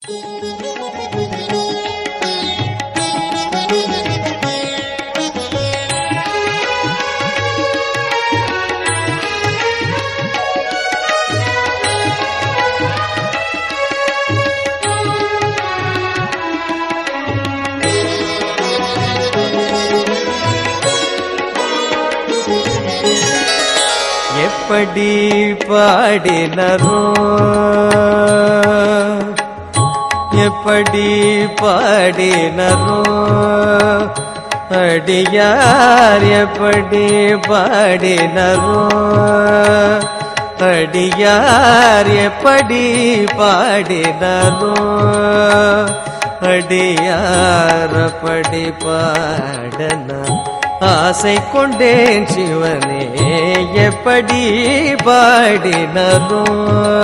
எப்படி பாடினரோ எப்படி பாடினரோ அடியார் எப்படி பாடினரோ அடியார் எப்படி பாடினரோ அடியார் அப்படி பாடன ஆசை கொண்டேன் சிவனே எப்படி பாடினரோ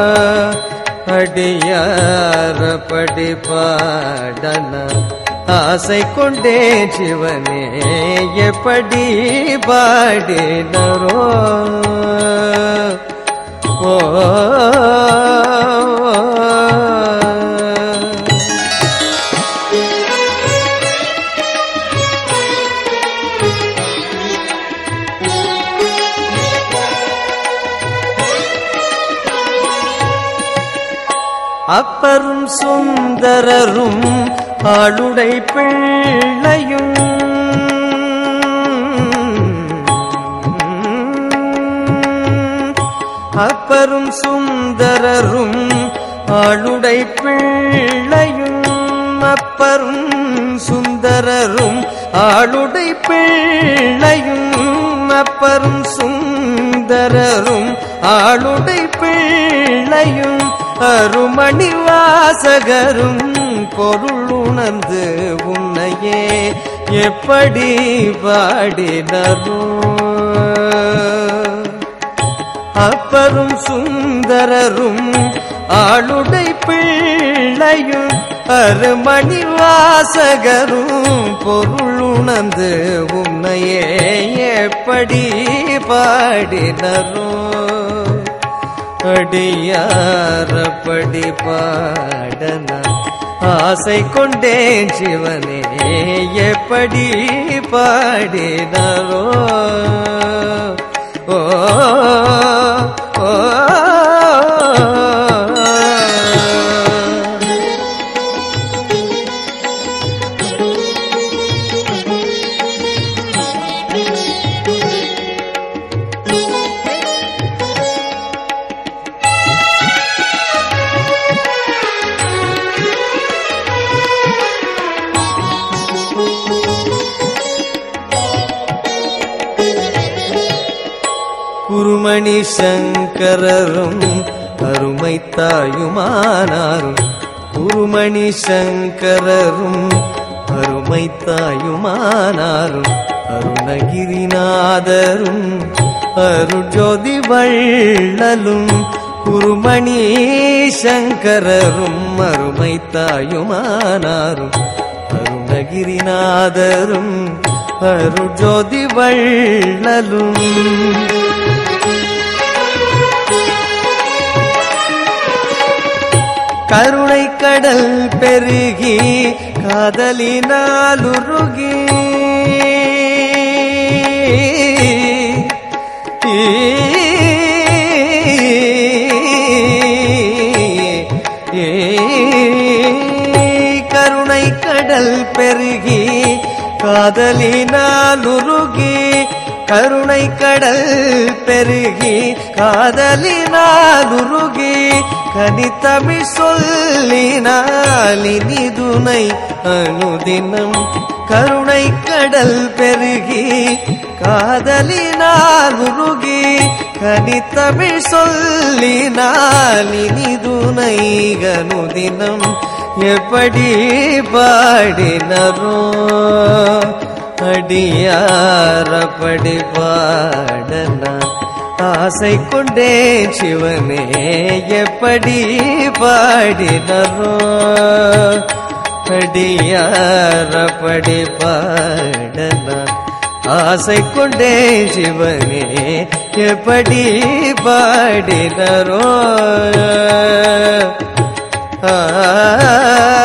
அடியாரப்படி பாடன ஆசை கொண்டேன் சிவனே எப்படி பாடினரோ ஓ அப்பரும் சுந்தரரும் ஆளுடை பிள்ளையும் அப்பரும் சுந்தரரும் ஆளுடை பிள்ளையும் அப்பரும் சுந்தரரும் ஆளுடை பிள்ளையும் அப்பரும் சுந்தரரும் ஆளுடை பிள்ளையும் அருமணி வாசகரும் பொருள் உணர்ந்து உன்னையே எப்படி பாடினரோ அப்பரும் சுந்தரரும் ஆளுடை பிள்ளையும் அருமணி வாசகரும் பொருள் உணர்ந்து உன்னையே எப்படி பாடினரோ அடியாரப்படி பாடன ஆசை கொண்டேன் சிவனே எப்படி பாடினரோ ஓ ஓ குருமணி சங்கரரும் அருமை தாயுமானாரும் குருமணி சங்கரரும் அருமை தாயுமானாரும் அருணகிரிநாதரும் அருஜோதி வள்ளலும் குருமணி சங்கரரும் அருமை தாயுமானாரும் அருணகிரிநாதரும் அருஜோதி வள்ளலும் கருணை கடல் பெருகி காதலினாலுருகி கருணை கடல் பெருகி காதலினாலுருகி கருணை கடல் பெருகி காதலினாலுருகி கனித்தமிழ் சொல்லினாலினி துணை அனுதினம் கருணை கடல் பெருகி காதலினால் உருகி கனித்தமிழ் சொல்லினாலினி துணை அனுதினம் எப்படி பாடினரோ அடியாரப்படி பாடனான் ஆசை கொண்டே சிவனே எப்படி பாடினரோ அடியாரப்படி பாடனான் ஆசை கொண்டே சிவனே எப்படி பாடினரோ ஆ